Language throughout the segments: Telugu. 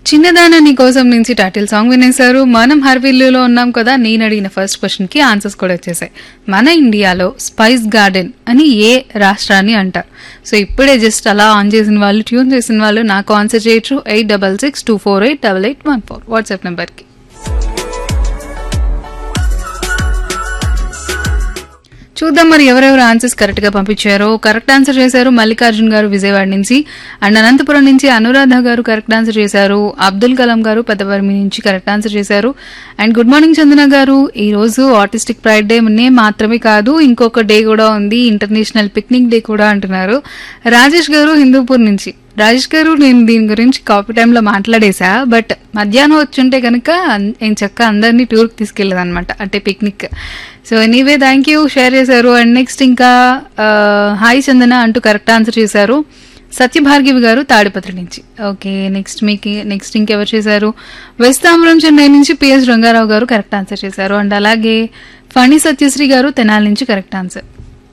చిన్నదాన నీ కోసం నుంచి టైటిల్ సాంగ్ వినేశారు మనం హర్విల్లులో ఉన్నాం కదా నేను అడిగిన ఫస్ట్ క్వశ్చన్ కి ఆన్సర్స్ కూడా వచ్చేసాయి మన ఇండియాలో స్పైస్ గార్డెన్ అని ఏ రాష్ట్రాన్ని అంటారు సో ఇప్పుడే జస్ట్ అలా ఆన్ చేసిన వాళ్ళు ట్యూన్ చేసిన వాళ్ళు నాకు ఆన్సర్ చేయొచ్చు eight double six two four eight double eight one four WhatsApp నెంబర్కి చూద్దాం మరి ఎవరెవరు ఆన్సర్స్ కరెక్ట్ గా పంపించారో కరెక్ట్ ఆన్సర్ చేశారు మల్లికార్జున్ గారు విజయవాడ నుంచి అండ్ అనంతపురం నుంచి అనురాధ గారు కరెక్ట్ ఆన్సర్ చేశారు అబ్దుల్ కలాం గారు పెద్దవర్మి నుంచి కరెక్ట్ ఆన్సర్ చేశారు అండ్ గుడ్ మార్నింగ్ చందన గారు ఈ రోజు ఆర్టిస్టిక్ ప్రైడ్ డే నే మాత్రమే కాదు ఇంకొక డే కూడా ఉంది ఇంటర్నేషనల్ పిక్నిక్ డే కూడా అంటున్నారు రాజేష్ గారు హిందూపూర్ నుంచి రాజేష్ గారు నేను దీని గురించి కాపీ టైంలో మాట్లాడేసా బట్ మధ్యాహ్నం వచ్చుంటే కనుక నేను చక్క అందరినీ టూర్కి తీసుకెళ్ళేది అనమాట అంటే picnic so anyway thank you share చేశారు అండ్ నెక్స్ట్ ఇంకా ఆ, హాయ్ చందన అంటూ కరెక్ట్ ఆన్సర్ చేశారు సత్యభార్గివి గారు తాడిపత్రి నుంచి ఓకే నెక్స్ట్ మీకు నెక్స్ట్ ఇంకెవరు చేశారు వెస్తాంబరం చెన్నై నుంచి పిఎస్ రంగారావు గారు కరెక్ట్ ఆన్సర్ చేశారు అండ్ అలాగే ఫణి సత్యశ్రీ గారు తెనాలి నుంచి correct answer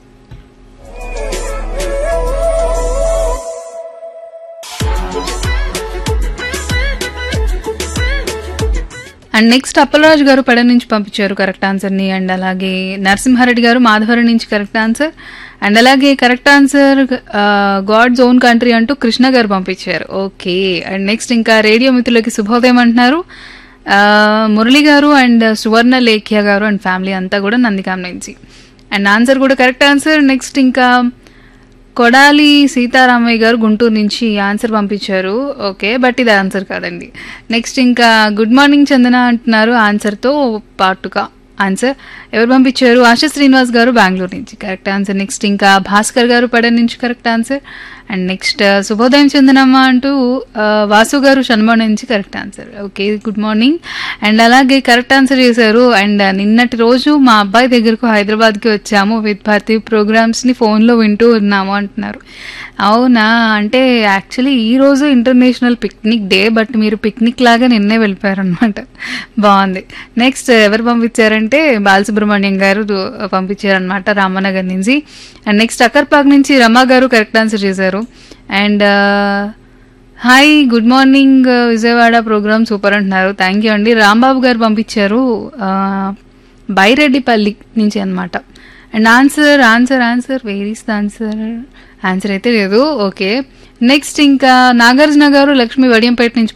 and next Appalaraju గారు పెడ నుంచి పంపించారు కరెక్ట్ ఆన్సర్ని అండ్ అలాగే నరసింహారెడ్డి గారు మాధవరం నుంచి కరెక్ట్ ఆన్సర్ అండ్ అలాగే correct answer God's own country అంటూ కృష్ణ గారు పంపించారు ఓకే అండ్ నెక్స్ట్ ఇంకా రేడియో మిత్రులకి శుభోదయం అంటున్నారు ఆ, మురళి గారు అండ్ సువర్ణ లేఖ్య గారు అండ్ ఫ్యామిలీ అంతా కూడా నందికాం నుంచి అండ్ ఆన్సర్ కూడా కరెక్ట్ ఆన్సర్ నెక్స్ట్ ఇంకా కొడాలి సీతారామయ్య గారు గుంటూరు నుంచి ఈ ఆన్సర్ పంపించారు ఓకే బట్ ఇది ఆన్సర్ కాదండి నెక్స్ట్ ఇంకా గుడ్ మార్నింగ్ చందన అంటున్నారు ఆన్సర్తో పాటుగా ఆన్సర్ ఎవరు పంపించారు ఆశా శ్రీనివాస్ గారు బెంగళూరు నుంచి కరెక్ట్ ఆన్సర్ నెక్స్ట్ ఇంకా భాస్కర్ గారు పడ నుంచి కరెక్ట్ ఆన్సర్ అండ్ నెక్స్ట్ శుభోదయం చందనమ్మ అంటూ ఆ, వాసు గారు షణ్మణ నుంచి correct answer okay good morning and అలాగే కరెక్ట్ ఆన్సర్ చేశారు అండ్ నిన్నటి రోజు మా అబ్బాయి దగ్గరకు హైదరాబాద్కి వచ్చాము విత్ భారతి ప్రోగ్రామ్స్ని ఫోన్లో వింటూ ఉన్నాము అంటున్నారు అవునా అంటే యాక్చువల్లీ ఈ రోజు ఇంటర్నేషనల్ పిక్నిక్ డే బట్ మీరు పిక్నిక్ లాగా నిన్నే వెళ్ళిపోయారనమాట బాగుంది నెక్స్ట్ ఎవరు పంపించారంటే బాలసుబ్రహ్మణ్యం గారు పంపించారనమాట రామనగర్ నుంచి అండ్ నెక్స్ట్ అక్కర్పాక్ నుంచి రమా గారు కరెక్ట్ ఆన్సర్ చేశారు and hi good morning Vijayawada program super అంటున్నారు థ్యాంక్ యూ అండి రాంబాబు గారు పంపించారు ఆ, బైరెడ్డిపల్లి నుంచి అన్నమాట and answer answer answer where is the answer answer అయితే లేదు ఓకే నెక్స్ట్ ఇంకా నాగార్జున గారు లక్ష్మి వడియంపేట నుంచి